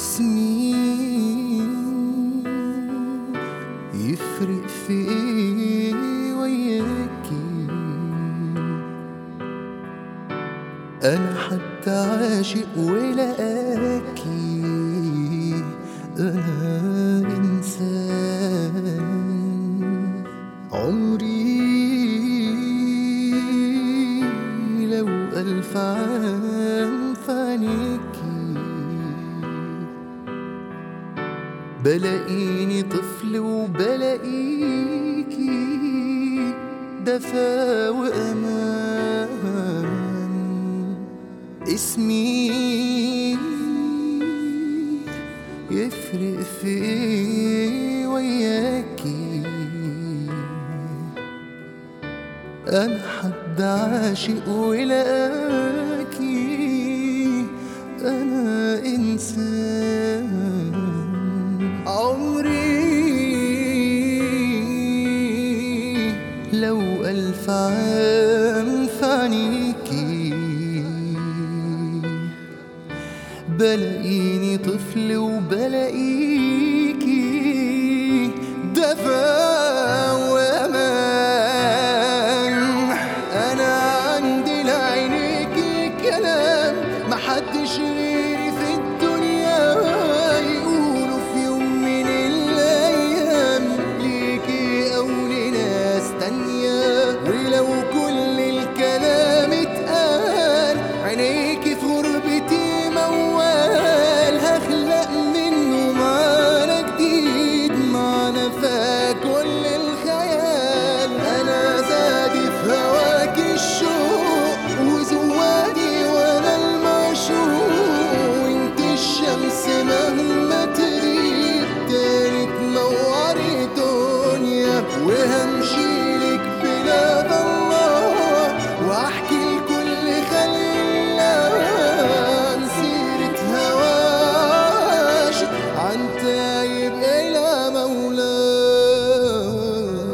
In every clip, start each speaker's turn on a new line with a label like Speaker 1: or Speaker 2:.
Speaker 1: اسمي يفرق في ايه وياكي انا حتى عاشق ولقاكي انا انسان عمري لو الف عام فانيكي بلاقيني طفل وبلاقيكي دفا وأمان اسمي يفرق في ايه وياكي أنا حد عاشق ولقاكي أنا إنسان عمري لو ألف عام فعنيكي بلاقيني طفل وبلاقيكي دفا وامان انا عندي لعينيكي كلام محدش غيري في الدنيا يقولوا في يوم من الايام ليكي او لناس تانية ولو كل الكلام اتقال عينيكي في غربتي موال هخلق منه معنى جديد معنى فات كل الخيال انا زادي في هواك الشوق وزوادي وانا المعشوق وانت الشمس مهما تغيب تاني تنوري دنيا وهمشيلك بلاد الله واحكي لكل خلق عن سيرة هواش عن تايب إلى مولاه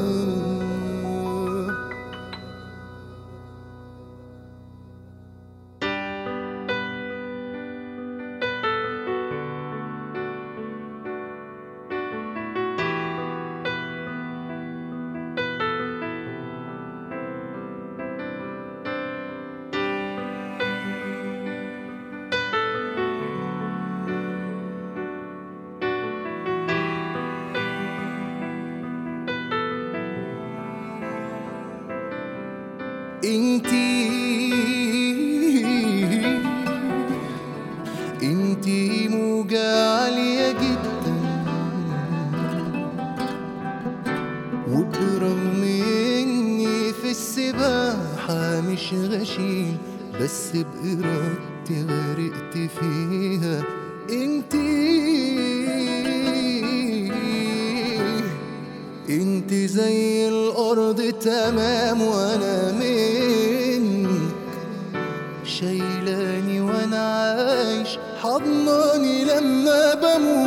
Speaker 1: انتي انتي موجة عالية جدا وبرغم اني في السباحة مش غشيم بس بإرادتي غرقت فيها انتي انت زي الارض تمام وانا منك شايلاني وانا عايش حضناني لما بموت